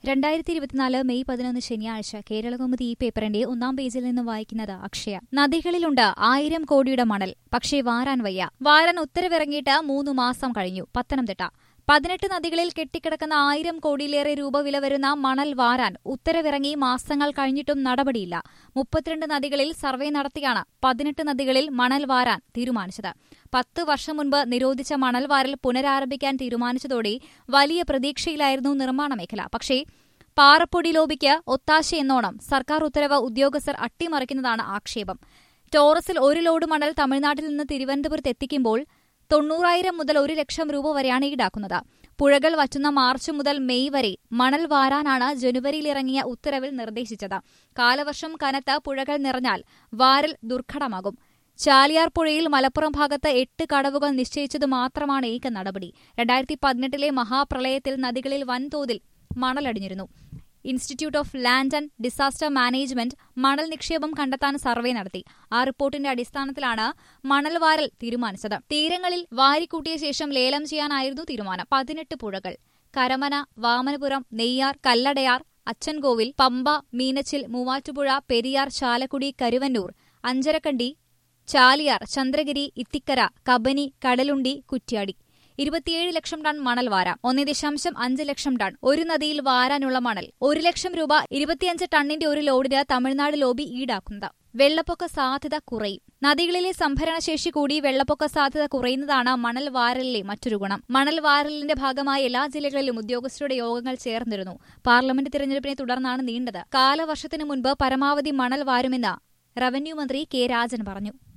രണ്ടായിരത്തി ഇരുപത്തിനാല് മെയ് പതിനൊന്ന് ശനിയാഴ്ച കേരളകൗമുദി ഈ പേപ്പറിന്റെ ഒന്നാം പേജിൽ നിന്ന് വായിക്കുന്നത് അക്ഷയ നദികളിലുണ്ട് ആയിരം കോടിയുടെ മണൽ പക്ഷേ വാരാൻ വയ്യ വാരാൻ ഉത്തരവിറങ്ങിയിട്ട് മൂന്ന് മാസം കഴിഞ്ഞു പത്തനംതിട്ട പതിനെട്ട് നദികളിൽ കെട്ടിക്കിടക്കുന്ന ആയിരം കോടിയിലേറെ രൂപ വില വരുന്ന മണൽ വാരാൻ ഉത്തരവിറങ്ങി മാസങ്ങൾ കഴിഞ്ഞിട്ടും നടപടിയില്ല മുപ്പത്തിരണ്ട് നദികളിൽ സർവേ നടത്തിയാണ് പതിനെട്ട് നദികളിൽ മണൽ വാരാൻ തീരുമാനിച്ചത് പത്ത് വർഷം മുൻപ് നിരോധിച്ച മണൽ വാരൽ പുനരാരംഭിക്കാൻ തീരുമാനിച്ചതോടെ വലിയ പ്രതീക്ഷയിലായിരുന്നു നിർമ്മാണ മേഖല പക്ഷേ പാറപ്പൊടി ലോബിക്ക് ഒത്താശയെന്നോണം സർക്കാർ ഉത്തരവ് ഉദ്യോഗസ്ഥർ അട്ടിമറിക്കുന്നതാണ് ആക്ഷേപം ടോറസിൽ ഒരു ലോഡ് മണൽ തമിഴ്നാട്ടിൽ നിന്ന് തിരുവനന്തപുരത്ത് എത്തിക്കുമ്പോൾ തൊണ്ണൂറായിരം മുതൽ ഒരു ലക്ഷം രൂപ വരെയാണ് ഈടാക്കുന്നത് പുഴകൾ വറ്റുന്ന മാർച്ച് മുതൽ മെയ് വരെ മണൽ വാരാനാണ് ജനുവരിയിലിറങ്ങിയ ഉത്തരവിൽ നിർദ്ദേശിച്ചത് കാലവർഷം കനത്ത പുഴകൾ നിറഞ്ഞാൽ വാരൽ ദുർഘടമാകും ചാലിയാർ പുഴയിൽ മലപ്പുറം ഭാഗത്ത് എട്ട് കടവുകൾ നിശ്ചയിച്ചത് മാത്രമാണ് ഏക നടപടി രണ്ടായിരത്തി പതിനെട്ടിലെ മഹാപ്രളയത്തിൽ നദികളിൽ വൻതോതിൽ മണലടിഞ്ഞിരുന്നു institute of land and disaster management മണൽ നിക്ഷേപം കണ്ടെത്താൻ സർവേ നടത്തി ആ റിപ്പോർട്ടിന്റെ അടിസ്ഥാനത്തിലാണ് മണൽ വാരൽ തീരുമാനിച്ചത് തീരങ്ങളിൽ വാരിക്കൂട്ടിയ ശേഷം ലേലം ചെയ്യാനായിരുന്നു തീരുമാനം പതിനെട്ട് പുഴകൾ കരമന വാമനപുരം നെയ്യാർ കല്ലടയാർ അച്ചൻകോവിൽ പമ്പ മീനച്ചിൽ മൂവാറ്റുപുഴ പെരിയാർ ചാലക്കുടി കരുവന്നൂർ അഞ്ചരക്കണ്ടി ചാലിയാർ ചന്ദ്രഗിരി ഇത്തിക്കര കബനി കടലുണ്ടി കുറ്റ്യാടി ഇരുപത്തിയേഴ് ലക്ഷം ടൺ മണൽ വാരാം ഒന്നേ ദശാംശം അഞ്ച് ലക്ഷം ടൺ ഒരു നദിയിൽ വാരാനുള്ള മണൽ ഒരു ലക്ഷം രൂപ ഇരുപത്തിയഞ്ച് ടണ്ണിന്റെ ഒരു ലോഡിന് തമിഴ്നാട് ലോബി ഈടാക്കുന്നത് വെള്ളപ്പൊക്ക സാധ്യത കുറയും നദികളിലെ സംഭരണശേഷി കൂടി വെള്ളപ്പൊക്ക സാധ്യത കുറയുന്നതാണ് മണൽ വാരലിലെ മറ്റൊരു ഗുണം മണൽ വാരലിന്റെ ഭാഗമായി എല്ലാ ജില്ലകളിലും ഉദ്യോഗസ്ഥരുടെ യോഗങ്ങൾ ചേർന്നിരുന്നു പാർലമെന്റ് തിരഞ്ഞെടുപ്പിനെ തുടർന്നാണ് നീണ്ടത് കാലവർഷത്തിനു മുൻപ് പരമാവധി മണൽ വാരുമെന്ന് റവന്യൂ മന്ത്രി കെ രാജൻ പറഞ്ഞു